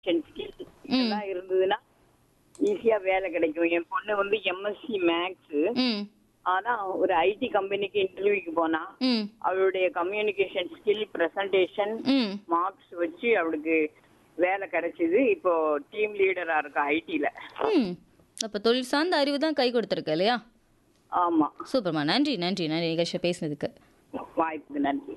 skill இதெல்லாம் இருந்ததுன்னா ஈஸியா வேலை கிடைக்கும் என் பொண்ணு வந்து எம்எஸ்சி மேக்ஸ் ம் ஆனா ஒரு ஐடி கம்பெனிக்கு இன்டர்வியூக்கு போனா ம் அவளுடைய கம்யூனிகேஷன் ஸ்கில் பிரசன்டேஷன் ம் மார்க்ஸ் வச்சு அவளுக்கு வேலை கிடைச்சது இப்போ டீம் லீடரா இருக்கா ஐடில ம் அப்போ தொழில் சார்ந்த அறிவு தான் கை கொடுத்துருக்கு இல்லையா ஆமா சூப்பர்மா நன்றி நன்றி நன்றி நிகழ்ச்சியை பேசினதுக்கு வாய்ப்புக்கு நன்றி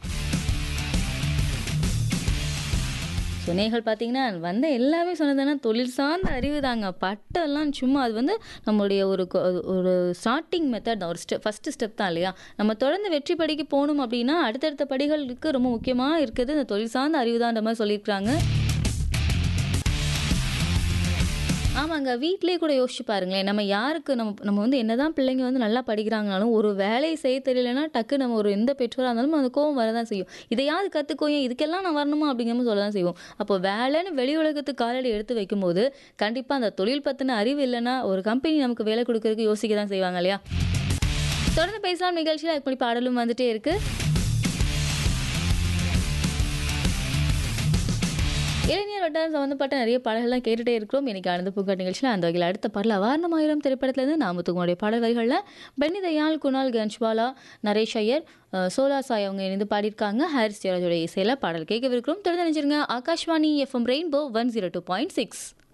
ஸோ நேர்கள் பார்த்தீங்கன்னா வந்த எல்லாமே சொன்னதுன்னா தொழில் சார்ந்த அறிவு தாங்க பட்டெல்லாம் சும்மா அது வந்து நம்மளுடைய ஒரு கொ- ஒரு ஸ்டார்டிங் மெத்தட் தான் ஒரு ஸ்டெப் ஃபஸ்ட்டு ஸ்டெப் தான் இல்லையா நம்ம தொடர்ந்து வெற்றி படிக்கு போகணும் அப்படின்னா அடுத்தடுத்த படிகளுக்கு ரொம்ப முக்கியமாக இருக்குது இந்த தொழில் சார்ந்த அறிவு தான்ற மாதிரி சொல்லியிருக்கிறாங்க ஆமாங்க வீட்டிலே கூட யோசிச்சு பாருங்களேன் நம்ம யாருக்கு நம்ம நம்ம வந்து என்னதான் பிள்ளைங்க வந்து நல்லா படிக்கிறாங்கனாலும் ஒரு வேலையை செய்ய தெரியலனா டக்கு நம்ம ஒரு எந்த பெற்றோராக இருந்தாலும் அந்த கோவம் வரதான் செய்யும் இதையாவது கற்றுக்கோயேன் இதுக்கெல்லாம் நான் வரணுமா அப்படிங்கிற மாதிரி சொல்ல தான் செய்வோம் அப்போ வேலைன்னு வெளி உலகத்துக்கு காலடி எடுத்து வைக்கும்போது கண்டிப்பாக அந்த தொழில் பற்றின அறிவு இல்லைன்னா ஒரு கம்பெனி நமக்கு வேலை கொடுக்கறதுக்கு யோசிக்க தான் செய்வாங்க இல்லையா தொடர்ந்து பேசலாம் நிகழ்ச்சியில் இப்படி பாடலும் வந்துட்டே இருக்குது இளைஞர் வட்டாரம் சம்மந்தப்பட்ட நிறைய பாடல்கள்லாம் கேட்டுட்டே இருக்கிறோம் இன்னைக்கு ஆனந்த பூக்காட் நிகழ்ச்சியில் அந்த வகையில் அடுத்த பாடல் அவாரணமாயிரம் திரைப்படத்துலேருந்து நாமத்துக்குமாருடைய பாடல் வரிகளில் பென்னி தயாள் குணால் கன்ஷ்வாலா நரேஷ் ஐயர் அஹ், சோலா சாய் அவங்க இணைந்து பாடியிருக்காங்க ஹாரிஸ் ஜெயராஜோட இசையில் பாடல் கேட்கவிருக்கிறோம் தொடர்ந்து நினைச்சிருங்க Akashvani FM Rainbow one zero two point six